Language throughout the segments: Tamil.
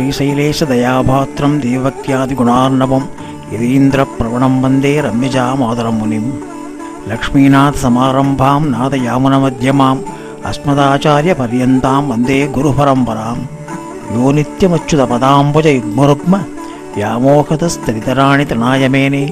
श्रीशैलेशदयाभात्रं देवभक्त्यादिगुणार्णवं यतीन्द्रप्रवणं वन्दे रम्यजामादरं मुनिं लक्ष्मीनाथसमारम्भां नादयामुनमध्यमाम् अस्मदाचार्यपर्यन्तां वन्दे गुरुपरम्परां यो नित्यमच्युतपदाम्बुजयुग्मरुग्म व्यामोहतस्तरितराणि तृणायमेने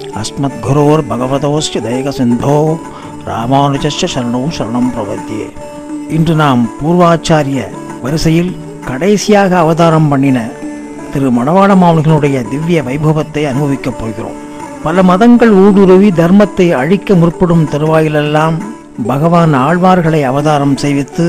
अस्मद्गुरोर्भगवतोश्च दैकसिन्धो ராமானுஜஸ்ய சரணம் சரணம் பிரபத்தியே இன்று நாம் பூர்வாச்சாரிய வரிசையில் கடைசியாக அவதாரம் பண்ணின திரு மணவாள மாமனிகளுடைய திவ்ய வைபவத்தை அனுபவிக்கப் போகிறோம் பல மதங்கள் ஊடுருவி தர்மத்தை அழிக்க முற்படும் தருவாயிலெல்லாம் பகவான் ஆழ்வார்களை அவதாரம் செய்வித்து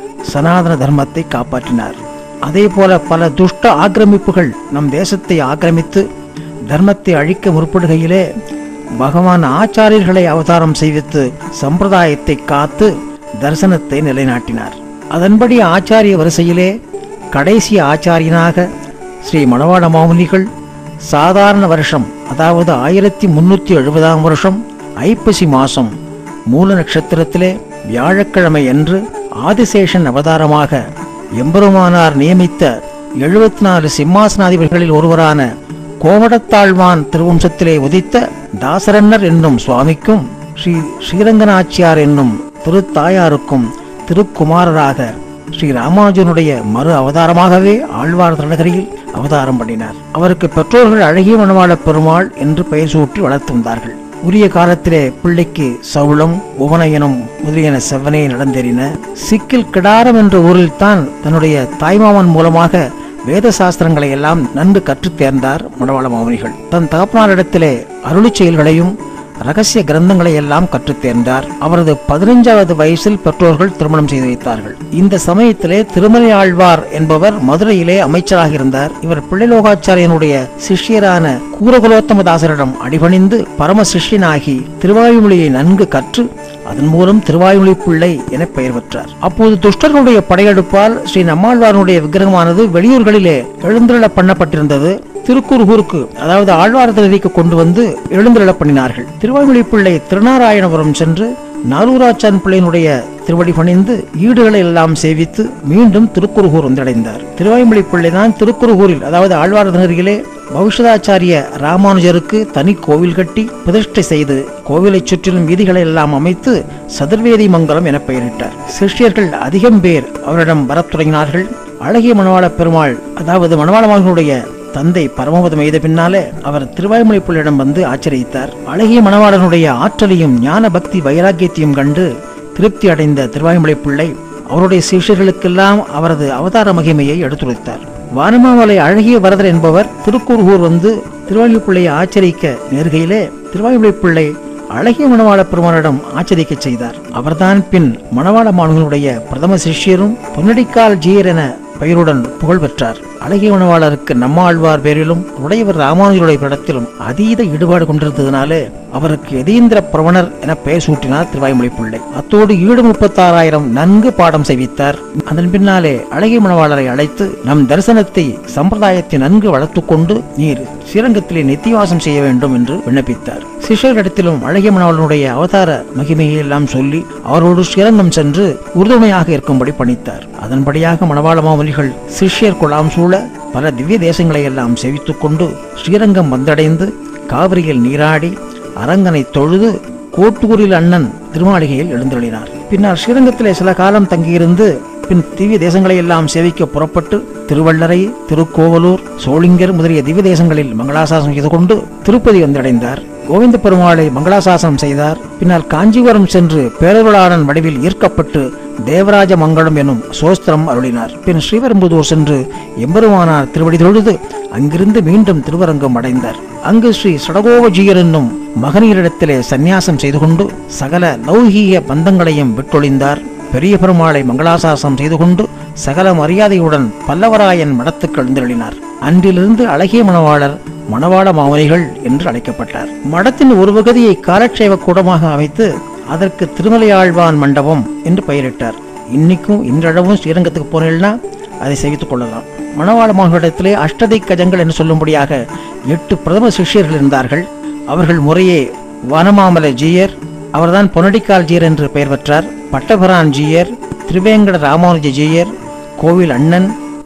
சனாதன தர்மத்தை காப்பாற்றினார் அதே போல பல துஷ்ட ஆக்கிரமிப்புகள் நம் தேசத்தை ஆக்கிரமித்து தர்மத்தை அழிக்க முற்படுகையிலே பகவான் ஆச்சாரியர்களை அவதாரம் செய்வித்து சம்பிரதாயத்தை காத்து தரிசனத்தை நிலைநாட்டினார் அதன்படி ஆச்சாரிய வரிசையிலே கடைசி ஆச்சாரியனாக ஸ்ரீ மணவாள மாமுனிகள் சாதாரண வருஷம் அதாவது ஆயிரத்தி முன்னூற்றி எழுபதாம் வருஷம் ஐப்பசி மாதம் மூல நட்சத்திரத்திலே வியாழக்கிழமை அன்று ஆதிசேஷன் அவதாரமாக எம்பெருமானார் நியமித்த எழுபத்தி நாலு சிம்மாசனாதிபதிகளில் ஒருவரான கோமடத்தாழ்வான் திருவம்சத்திலே உதித்த தாசரன்னர் என்னும் சுவாமிக்கும் ஸ்ரீ ஸ்ரீரங்கநாச்சியார் என்னும் திருத்தாயாருக்கும் திருக்குமாரராக ஸ்ரீ ராமானுஜனுடைய மறு அவதாரமாகவே ஆழ்வார் திருநகரியில் அவதாரம் பண்ணினார் அவருக்கு பெற்றோர்கள் அழகிய மணவாள பெருமாள் என்று பெயர் சூட்டி வளர்த்து வந்தார்கள் உரிய காலத்திலே பிள்ளைக்கு சவுளம் உவனயனம் முதலியன செவ்வனே நடந்தேறின சிக்கில் கிடாரம் என்ற ஊரில் தான் தன்னுடைய தாய்மாமன் மூலமாக வேத சாஸ்திரங்களை எல்லாம் நன்கு கற்றுத் தேர்ந்தார் மணவாள மாமுனிகள் தன் தகப்பனாரிடத்திலே அருளிச் செயல்களையும் ரகசிய கிரந்தங்களை எல்லாம் கற்றுத் தேர்ந்தார் அவரது பதினைஞ்சாவது வயசில் பெற்றோர்கள் திருமணம் செய்து வைத்தார்கள் இந்த சமயத்திலே திருமலை ஆழ்வார் என்பவர் மதுரையிலே அமைச்சராக இருந்தார் இவர் பிள்ளைலோகாச்சாரியனுடைய சிஷ்யரான கூரகுலோத்தமதாசரிடம் அடிபணிந்து பரம சிஷ்யனாகி திருவாயுமொழியை நன்கு கற்று அதன் மூலம் திருவாயுமொழி பிள்ளை என பெயர் பெற்றார் அப்போது துஷ்டர்களுடைய படையெடுப்பால் ஸ்ரீ நம்மாழ்வாரனுடைய விக்கிரகமானது வெளியூர்களிலே எழுந்தருள பண்ணப்பட்டிருந்தது திருக்குறுகூருக்கு அதாவது ஆழ்வார் திருதிக்கு கொண்டு வந்து எழுந்தருள பண்ணினார்கள் திருவாய்மொழி பிள்ளை திருநாராயணபுரம் சென்று நாலூராச்சான் பிள்ளையினுடைய திருவடி பணிந்து ஈடுகளை எல்லாம் சேவித்து மீண்டும் திருக்குறுகூர் வந்தடைந்தார் திருவாய்மொழி பிள்ளை தான் திருக்குறுகூரில் அதாவது ஆழ்வார் நகரிலே பவிஷதாச்சாரிய ராமானுஜருக்கு தனி கோவில் கட்டி பிரதிஷ்டை செய்து கோவிலைச் சுற்றிலும் வீதிகளை எல்லாம் அமைத்து சதுர்வேதி மங்கலம் என பெயரிட்டார் சிஷ்யர்கள் அதிகம் பேர் அவரிடம் வரத் தொடங்கினார்கள் அழகிய மணவாள பெருமாள் அதாவது மணவாள மகனுடைய தந்தை பரமபதம் எய்த பின்னாலே அவர் திருவாய்மொழி பிள்ளையிடம் வந்து ஆச்சரித்தார் அழகிய மணவாளனுடைய ஆற்றலையும் ஞான பக்தி வைராக்கியத்தையும் கண்டு திருப்தி அடைந்த திருவாய்மொழி பிள்ளை அவருடைய சிஷ்யர்களுக்கெல்லாம் அவரது அவதார மகிமையை எடுத்துரைத்தார் வானமாமலை அழகிய வரதர் என்பவர் திருக்கூர்கூர் வந்து திருவாய்மொழி பிள்ளையை ஆச்சரிக்க நேர்கையிலே திருவாய்மொழி பிள்ளை அழகிய மணவாள பெருமானிடம் ஆச்சரிக்க செய்தார் அவர்தான் பின் மணவாள மாணவர்களுடைய பிரதம சிஷ்யரும் பொன்னடிக்கால் ஜீயர் என பெயருடன் புகழ் பெற்றார் அழகிய மணவாளருக்கு நம்மாழ்வார் பேரிலும் உடையவர் ராமானுஜருடைய படத்திலும் அதீத ஈடுபாடு கொண்டிருந்ததினாலே அவருக்கு எதீந்திர பிரவணர் என பெயர் சூட்டினார் திருவாய்மொழி பிள்ளை அத்தோடு ஈடு முப்பத்தாறாயிரம் நன்கு பாடம் செய்வித்தார் அதன் பின்னாலே அழகிய மணவாளரை அழைத்து நம் தரிசனத்தை சம்பிரதாயத்தை நன்கு வளர்த்துக் கொண்டு நீர் ஸ்ரீரங்கத்திலே நித்தியவாசம் செய்ய வேண்டும் என்று விண்ணப்பித்தார் சிஷ்யர்களிடத்திலும் அழகிய மணவாளனுடைய அவதார மகிமையை எல்லாம் சொல்லி அவரோடு ஸ்ரீரங்கம் சென்று உறுதுணையாக இருக்கும்படி பணித்தார் அதன்படியாக மணவாள மாமலிகள் சிஷ்யர் குழாம் சூழ பல திவ்ய தேசங்களை எல்லாம் செவித்துக் கொண்டு ஸ்ரீரங்கம் வந்தடைந்து காவிரியில் நீராடி அரங்கனை தொழுது கோட்டூரில் அண்ணன் திருமாளிகையில் எழுந்தருளினார் பின்னர் ஸ்ரீரங்கத்திலே சில காலம் தங்கியிருந்து பின் திவ்ய தேசங்களை எல்லாம் சேவிக்க புறப்பட்டு திருவள்ளரை திருக்கோவலூர் சோளிங்கர் முதலிய திவ்ய தேசங்களில் மங்களாசாசனம் செய்து கொண்டு திருப்பதி வந்தடைந்தார் கோவிந்த பெருமாளை மங்களாசாசனம் செய்தார் பின்னால் காஞ்சிபுரம் சென்று பேரருளாளன் வடிவில் ஈர்க்கப்பட்டு தேவராஜ மங்களம் எனும் சோஸ்திரம் அருளினார் பின் ஸ்ரீவெரும்புதூர் சென்று எம்பெருமானார் திருவடி தொழுது அங்கிருந்து மீண்டும் திருவரங்கம் அடைந்தார் அங்கு ஸ்ரீ சடகோவஜியர் என்னும் மகனீரிடத்திலே சந்நியாசம் செய்து கொண்டு சகல லௌகீக பந்தங்களையும் விட்டொழிந்தார் பெரிய பெருமாளை மங்களாசாசனம் செய்து கொண்டு சகல மரியாதையுடன் பல்லவராயன் மடத்துக்கு எழுந்தருளினார் அன்றிலிருந்து அழகிய மணவாளர் மணவாள மாமனிகள் என்று அழைக்கப்பட்டார் மடத்தின் ஒரு பகுதியை காலட்சேப கூடமாக அமைத்து அதற்கு திருமலையாழ்வான் மண்டபம் என்று பெயரிட்டார் இன்னைக்கும் இன்றளவும் ஸ்ரீரங்கத்துக்கு போனீங்கன்னா அதை சேவித்துக் கொள்ளலாம் மணவாள மாமனிடத்திலே அஷ்டதை கஜங்கள் என்று சொல்லும்படியாக எட்டு பிரதம சிஷ்யர்கள் இருந்தார்கள் அவர்கள் முறையே வனமாமல ஜீயர் அவர்தான் பொன்னடிக்கால் ஜீயர் என்று பெயர் பெற்றார் பட்டபிரான் ஜீயர் திருவேங்கட ராமானுஜ ஜீயர் கோவில் அண்ணன்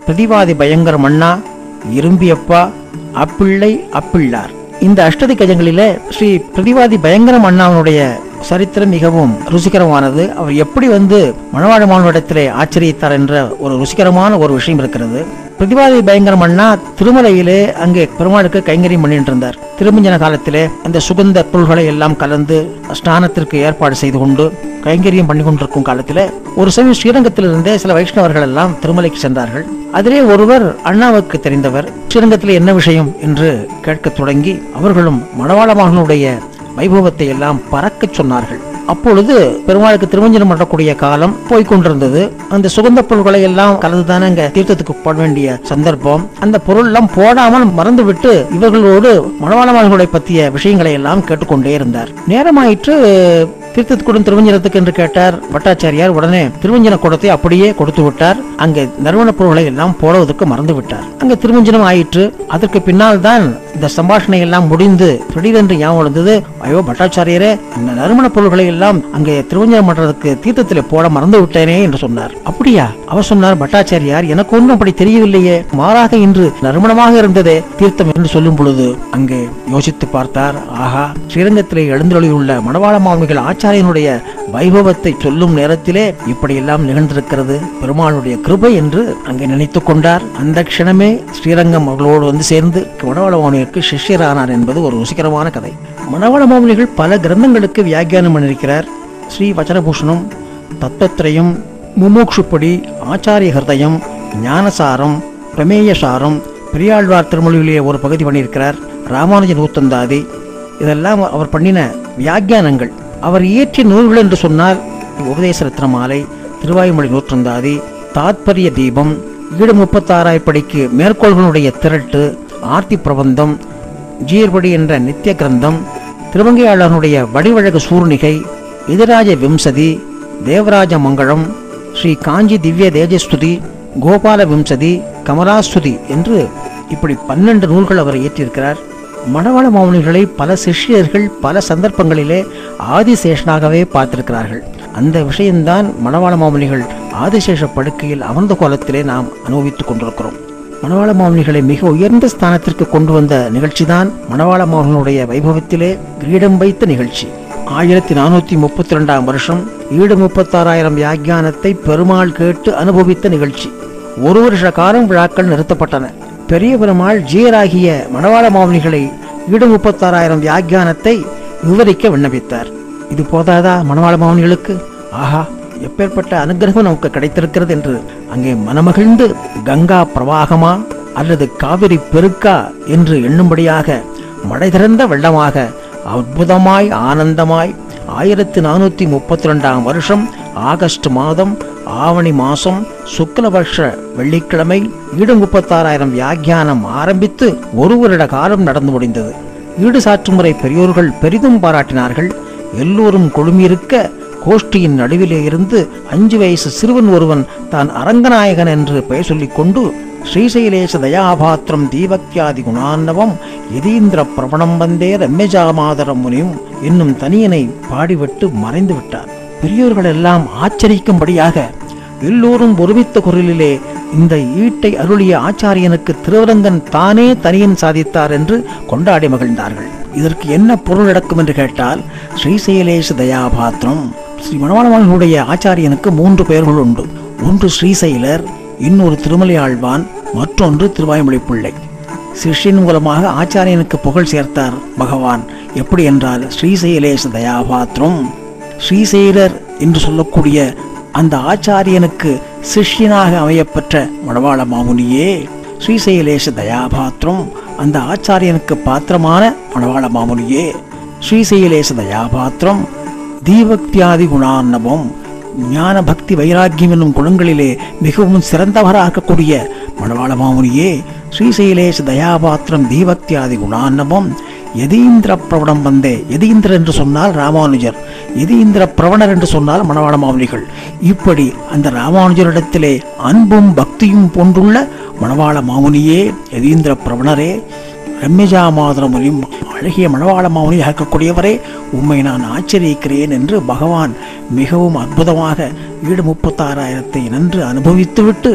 பிரதிவாதி பயங்கர மன்னா இரும்பியப்பா அப்பிள்ளை அப்பிள்ளார் இந்த அஷ்டதி கஜங்களிலே ஸ்ரீ பிரதிவாதி பயங்கர மன்னாவனுடைய சரித்திரம் மிகவும் ருசிகரமானது அவர் எப்படி வந்து மணவாழ மாணவரிடத்திலே ஆச்சரியத்தார் என்ற ஒரு ருசிகரமான ஒரு விஷயம் இருக்கிறது பிரதிவாதி பயங்கரம் அண்ணா திருமலையிலே அங்கே பெருமாளுக்கு கைங்கரியம் பண்ணிட்டு இருந்தார் திருமஞ்சன காலத்திலே அந்த சுகந்த பொருள்களை எல்லாம் கலந்து ஸ்நானத்திற்கு ஏற்பாடு செய்து கொண்டு கைங்கரியம் பண்ணி கொண்டிருக்கும் காலத்தில் ஒரு சமயம் ஸ்ரீரங்கத்திலிருந்தே சில வைஷ்ணவர்கள் எல்லாம் திருமலைக்கு சென்றார்கள் அதிலே ஒருவர் அண்ணாவுக்கு தெரிந்தவர் ஸ்ரீரங்கத்தில் என்ன விஷயம் என்று கேட்கத் தொடங்கி அவர்களும் மணவாளமாகனுடைய வைபவத்தை எல்லாம் பறக்கச் சொன்னார்கள் அப்பொழுது பெருமாளுக்கு திருமஞ்சனம் பண்ணக்கூடிய காலம் போய்கொண்டிருந்தது அந்த சுகந்த பொருள்களை எல்லாம் கலந்துதானே அங்க தீர்த்தத்துக்கு போட வேண்டிய சந்தர்ப்பம் அந்த பொருள் எல்லாம் போடாமல் மறந்துவிட்டு இவர்களோடு மணவாளமான்களை பற்றிய விஷயங்களை எல்லாம் கேட்டுக்கொண்டே இருந்தார் நேரமாயிற்று தீர்த்தத்துக்குடன் திருவஞ்சனத்துக்கு என்று கேட்டார் பட்டாச்சாரியார் உடனே திருவஞ்சன கூடத்தை அப்படியே கொடுத்து விட்டார் அங்கே நறுமண பொருள்களை எல்லாம் போடுவதற்கு மறந்து விட்டார் அங்கே திருவஞ்சனம் ஆயிற்று அதற்கு பின்னால் தான் இந்த சம்பாஷணை எல்லாம் முடிந்து திடீரென்று ஞாபகம் வந்தது ஐயோ பட்டாச்சாரியரே இந்த நறுமண பொருள்களை எல்லாம் அங்கே திருவஞ்சனம் பண்றதுக்கு தீர்த்தத்தில் போட மறந்து விட்டேனே என்று சொன்னார் அப்படியா அவர் சொன்னார் பட்டாச்சாரியார் எனக்கு ஒன்றும் அப்படி தெரியவில்லையே மாறாக இன்று நறுமணமாக இருந்ததே தீர்த்தம் என்று சொல்லும் பொழுது அங்கே யோசித்து பார்த்தார் ஆஹா ஸ்ரீரங்கத்திலே எழுந்தொழியுள்ள மணவாள மாமிகள் ஆச்சாரியனுடைய வைபவத்தை சொல்லும் நேரத்திலே இப்படியெல்லாம் நிகழ்ந்திருக்கிறது பெருமாளுடைய கிருபை என்று அங்கே நினைத்து கொண்டார் அந்த க்ஷணமே ஸ்ரீரங்கம் அவர்களோடு வந்து சேர்ந்து மணவாள மாமுனிகளுக்கு சிஷ்யரானார் என்பது ஒரு ருசிகரமான கதை மணவாள மாமுனிகள் பல கிரந்தங்களுக்கு வியாக்கியானம் பண்ணியிருக்கிறார் ஸ்ரீ வச்சனபூஷணம் தத்துவத்திரையும் முமூக்ஷுப்படி ஆச்சாரிய ஹிருதயம் ஞானசாரம் பிரமேயசாரம் பெரியாழ்வார் திருமொழியிலேயே ஒரு பகுதி பண்ணியிருக்கிறார் ராமானுஜ நூத்தந்தாதி இதெல்லாம் அவர் பண்ணின வியாக்கியானங்கள் அவர் இயற்றிய நூல்கள் என்று சொன்னால் உபதேச ரத்னமாலை திருவாயுமொழி நூற்றந்தாதி தாத்பரிய தீபம் ஈடு முப்பத்தாறாய் படிக்கு மேற்கோள்களுடைய திரட்டு ஆர்த்தி பிரபந்தம் ஜீர்படி என்ற நித்திய கிரந்தம் திருவங்கையாளனுடைய வடிவழகு சூர்ணிகை எதிராஜ விம்சதி தேவராஜ மங்களம் ஸ்ரீ காஞ்சி திவ்ய தேஜஸ்துதி கோபால விம்சதி கமலாஸ்துதி என்று இப்படி பன்னெண்டு நூல்கள் அவர் இயற்றியிருக்கிறார் மணவாள மௌனிகளை பல சிஷ்யர்கள் பல சந்தர்ப்பங்களிலே ஆதிசேஷனாகவே பார்த்திருக்கிறார்கள் அந்த விஷயம்தான் மணவாள மாமுனிகள் ஆதிசேஷ படுக்கையில் அமர்ந்த கோலத்திலே நாம் அனுபவித்துக் கொண்டிருக்கிறோம் மணவாள மாமுனிகளை மிக உயர்ந்த ஸ்தானத்திற்கு கொண்டு வந்த நிகழ்ச்சிதான் மணவாள மாமுனிகளுடைய வைபவத்திலே கிரீடம் வைத்த நிகழ்ச்சி ஆயிரத்தி நானூத்தி முப்பத்தி ரெண்டாம் வருஷம் ஈடு முப்பத்தாறாயிரம் வியாக்கியானத்தை பெருமாள் கேட்டு அனுபவித்த நிகழ்ச்சி ஒரு வருஷ காலம் விழாக்கள் நிறுத்தப்பட்டன பெரிய பெருமாள் ஜீயராகிய மணவாள மாமுனிகளை ஈடு முப்பத்தாறாயிரம் வியாக்கியானத்தை விவரிக்க விண்ணப்பித்தார் இது போதாதா மணவாள மாமுனிகளுக்கு ஆஹா எப்பேற்பட்ட அனுகிரகம் நமக்கு கிடைத்திருக்கிறது என்று அங்கே மனமகிழ்ந்து கங்கா பிரவாகமா அல்லது காவிரி பெருக்கா என்று எண்ணும்படியாக மழை திறந்த வெள்ளமாக அற்புதமாய் ஆனந்தமாய் ஆயிரத்தி நானூற்றி முப்பத்தி ரெண்டாம் வருஷம் ஆகஸ்ட் மாதம் ஆவணி மாசம் சுக்லபக்ஷ வெள்ளிக்கிழமை ஈடு முப்பத்தாறாயிரம் வியாக்கியானம் ஆரம்பித்து ஒரு வருட காலம் நடந்து முடிந்தது ஈடு சாற்றுமுறை பெரியோர்கள் பெரிதும் பாராட்டினார்கள் எல்லோரும் குழுமியிருக்க கோஷ்டியின் நடுவிலே இருந்து அஞ்சு வயசு சிறுவன் ஒருவன் தான் அரங்கநாயகன் என்று பெயர் சொல்லிக் கொண்டு ஸ்ரீசைலேச தயாபாத்திரம் தீபக்தியாதி குணான்னவம் யதீந்திர பிரபணம் வந்தே ரம்யஜாமாதரம் முனியும் என்னும் தனியனை பாடிவிட்டு மறைந்து விட்டார் பெரியோர்கள் எல்லாம் ஆச்சரிக்கும்படியாக எல்லோரும் ஒருமித்த குரலிலே இந்த ஈட்டை அருளிய ஆச்சாரியனுக்கு திருவரங்கன் தானே தனியன் சாதித்தார் என்று கொண்டாடி மகிழ்ந்தார்கள் இதற்கு என்ன பொருள் நடக்கும் என்று கேட்டால் ஸ்ரீசைலேஷ தயாபாத்திரம் ஸ்ரீ மணவாளவானுடைய ஆச்சாரியனுக்கு மூன்று பெயர்கள் உண்டு ஒன்று ஸ்ரீசைலர் இன்னொரு திருமலை ஆழ்வான் மற்றொன்று திருவாய்மொழி பிள்ளை சிஷ்யன் மூலமாக ஆச்சாரியனுக்கு புகழ் சேர்த்தார் பகவான் எப்படி என்றால் ஸ்ரீசைலேஷ தயாபாத்திரம் ஸ்ரீசைலர் என்று சொல்லக்கூடிய அந்த ஆச்சாரியனுக்கு சிஷ்யனாக அமையப்பெற்ற மணவாள மாமுனியே ஸ்ரீசைலேஷ தயாபாத்திரம் அந்த ஆச்சாரியனுக்கு பாத்திரமான மணவாள மாமுனியே ஸ்ரீசைலேஷ தயாபாத்திரம் தீபக்தியாதி குணார்ணவம் ஞான பக்தி வைராக்கியம் என்னும் குணங்களிலே மிகவும் சிறந்தவராக்கக்கூடிய மணவாள மாமுனியே ஸ்ரீசைலேஷ தயாபாத்திரம் தீபக்தியாதி குணார்ணவம் யதீந்திர பிரவணம் வந்தே யதீந்திர என்று சொன்னால் ராமானுஜர் யதீந்திர பிரவணர் என்று சொன்னால் மணவாள மாமுனிகள் இப்படி அந்த ராமானுஜரிடத்திலே அன்பும் பக்தியும் போன்றுள்ள மணவாள மாமுனியே யதீந்திர பிரவணரே ரம்யஜா மாதரமுனியும் அழகிய மணவாள மாமுனி ஆக்கக்கூடியவரே உம்மை நான் ஆச்சரிக்கிறேன் என்று பகவான் மிகவும் அற்புதமாக ஈடு முப்பத்தாறாயிரத்தை நன்று அனுபவித்துவிட்டு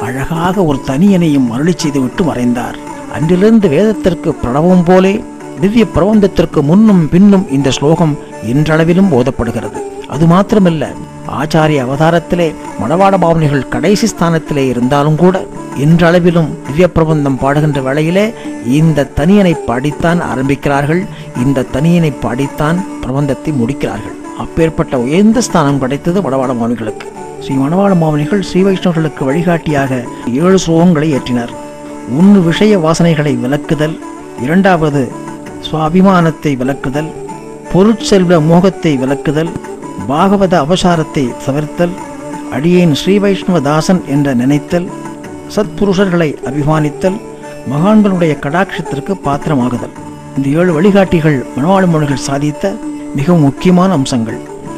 அழகாக ஒரு தனியனையும் அருளி செய்துவிட்டு மறைந்தார் அன்றிலிருந்து வேதத்திற்கு பிரணவம் போலே திவ்ய பிரபந்தத்திற்கு முன்னும் பின்னும் இந்த ஸ்லோகம் இன்றளவிலும் ஓதப்படுகிறது அது மாத்திரமல்ல ஆச்சாரிய அவதாரத்திலே மணவாட பாவனைகள் கடைசி ஸ்தானத்திலே இருந்தாலும் கூட இன்றளவிலும் திவ்ய பிரபந்தம் பாடுகின்ற வேளையிலே இந்த தனியனை பாடித்தான் ஆரம்பிக்கிறார்கள் இந்த தனியனை பாடித்தான் பிரபந்தத்தை முடிக்கிறார்கள் அப்பேற்பட்ட உயர்ந்த ஸ்தானம் கிடைத்தது மணவாள மாவனிகளுக்கு ஸ்ரீ மணவாள மாவனிகள் ஸ்ரீ வைஷ்ணவர்களுக்கு வழிகாட்டியாக ஏழு ஸ்லோகங்களை ஏற்றினார் ஒன்று விஷய வாசனைகளை விளக்குதல் இரண்டாவது சுவாபிமானத்தை விளக்குதல் பொருட்செல்வ மோகத்தை விளக்குதல் பாகவத அபசாரத்தை தவிர்த்தல் அடியேன் ஸ்ரீ வைஷ்ணவ தாசன் என்ற நினைத்தல் சத்புருஷர்களை அபிமானித்தல் மகான்களுடைய கடாட்சத்திற்கு பாத்திரமாகுதல் இந்த ஏழு வழிகாட்டிகள் மனவாள மொழிகள் சாதித்த மிகவும் முக்கியமான அம்சங்கள்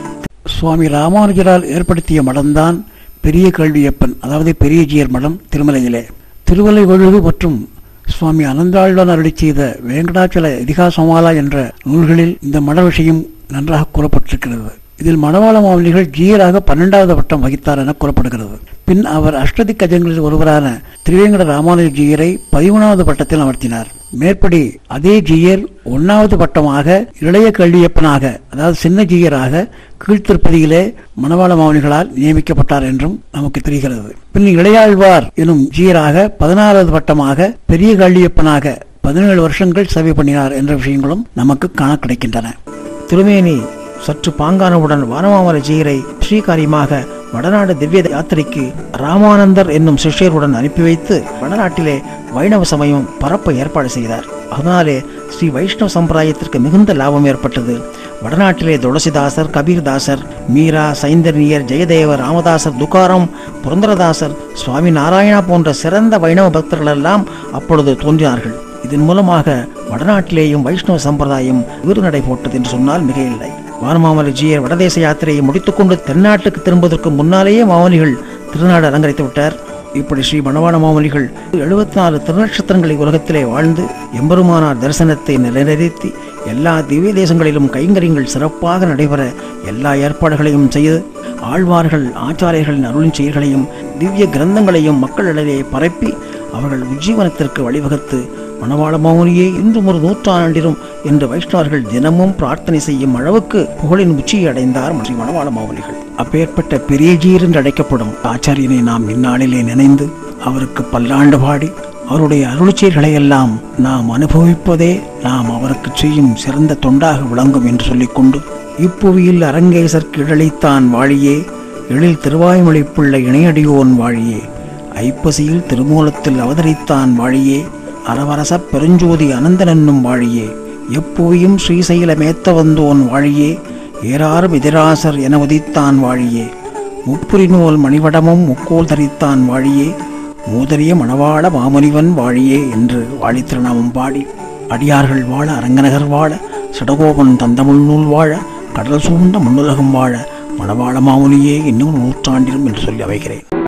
சுவாமி ராமானுஜரால் ஏற்படுத்திய மடம்தான் பெரிய கேள்வியப்பன் அதாவது பெரிய ஜியர் மடம் திருமலையிலே திருவலை வழுகு மற்றும் சுவாமி அனந்தாழ்வான் அருளி செய்த வேங்கடாச்சல இதிகாசமாலா என்ற நூல்களில் இந்த மட விஷயம் நன்றாக கூறப்பட்டிருக்கிறது இதில் மணவாள மாமலிகள் ஜீயராக பன்னெண்டாவது பட்டம் வகித்தார் என கூறப்படுகிறது பின் அவர் அஷ்டதி கஜங்களில் ஒருவரான திருவேங்கட ராமானுஜ ஜீயரை பதிமூணாவது பட்டத்தில் அமர்த்தினார் மேற்படி அதே ஜீயர் ஒன்னாவது பட்டமாக இளைய கல்வியப்பனாக அதாவது சின்ன ஜீயராக கீழ்த்திருப்பதியிலே மணவாள மாமனிகளால் நியமிக்கப்பட்டார் என்றும் நமக்கு தெரிகிறது பின் இளையாழ்வார் எனும் ஜீயராக பதினாறாவது பட்டமாக பெரிய கல்வியப்பனாக பதினேழு வருஷங்கள் சேவை பண்ணினார் என்ற விஷயங்களும் நமக்கு காண கிடைக்கின்றன திருமேனி சற்று பாங்கானவுடன் வானமாமல ஜீயரை ஸ்ரீகாரியமாக வடநாடு திவ்ய யாத்திரைக்கு ராமானந்தர் என்னும் சிஷ்யருடன் அனுப்பி வைத்து வடநாட்டிலே வைணவ சமயம் பரப்ப ஏற்பாடு செய்தார் அதனாலே ஸ்ரீ வைஷ்ணவ சம்பிரதாயத்திற்கு மிகுந்த லாபம் ஏற்பட்டது வடநாட்டிலே துளசிதாசர் கபீர்தாசர் மீரா சைந்தன்யர் ஜெயதேவர் ராமதாசர் துகாரம் புரந்தரதாசர் சுவாமி நாராயணா போன்ற சிறந்த வைணவ பக்தர்கள் எல்லாம் அப்பொழுது தோன்றினார்கள் இதன் மூலமாக வடநாட்டிலேயும் வைஷ்ணவ சம்பிரதாயம் விருநடை போட்டது என்று சொன்னால் மிகையில்லை வானமாமல ஜீயர் வடதேச யாத்திரையை முடித்துக்கொண்டு தென்னாட்டுக்கு திரும்புவதற்கு முன்னாலேயே மாமனிகள் திருநாடு அலங்கரித்து விட்டார் இப்படி ஸ்ரீ மணவாள மாமனிகள் எழுபத்தி நாலு திருநட்சத்திரங்களை உலகத்திலே வாழ்ந்து எம்பெருமானார் தரிசனத்தை நிலைநிறுத்தி எல்லா திவ்ய தேசங்களிலும் கைங்கரியங்கள் சிறப்பாக நடைபெற எல்லா ஏற்பாடுகளையும் செய்து ஆழ்வார்கள் ஆச்சாரியர்களின் அருளின் செயல்களையும் திவ்ய கிரந்தங்களையும் மக்களிடையே பரப்பி அவர்கள் உஜ்ஜீவனத்திற்கு வழிவகுத்து மணவாள மௌனியே இன்றும் ஒரு நூற்றாண்டிலும் என்று வைஷ்ணவர்கள் தினமும் பிரார்த்தனை செய்யும் அளவுக்கு புகழின் உச்சியை அடைந்தார் ஸ்ரீ மணவாள மௌனிகள் அப்பேற்பட்ட பெரியஜீர் என்று அழைக்கப்படும் ஆச்சாரியனை நாம் இந்நாளிலே நினைந்து அவருக்கு பல்லாண்டு பாடி அவருடைய அருள்ச்செயல்களை எல்லாம் நாம் அனுபவிப்பதே நாம் அவருக்கு செய்யும் சிறந்த தொண்டாக விளங்கும் என்று சொல்லிக்கொண்டு இப்புவியில் அரங்கேசற்கு இடளித்தான் வாழியே எழில் திருவாய்மொழி பிள்ளை இணையடியோன் வாழியே ஐப்பசியில் திருமூலத்தில் அவதரித்தான் வாழியே அரவரசப் பெருஞ்சோதி அனந்தன் என்னும் வாழியே எப்புவியும் ஸ்ரீசைலமேத்த வந்தோன் வாழியே ஏறாரும் எதிராசர் என உதித்தான் வாழியே முப்புரி நூல் மணிவடமும் முக்கோல் தரித்தான் வாழியே மூதறிய மணவாள மாமுனிவன் வாழியே என்று வாழித் திருநாமம் பாடி அடியார்கள் வாழ அரங்கநகர் வாழ சடகோபன் தந்தமுள் நூல் வாழ கடல் சூழ்ந்த மண்ணுலகம் வாழ மணவாள மாமுனியே இன்னும் நூற்றாண்டிலும் என்று சொல்லி அமைகிறேன்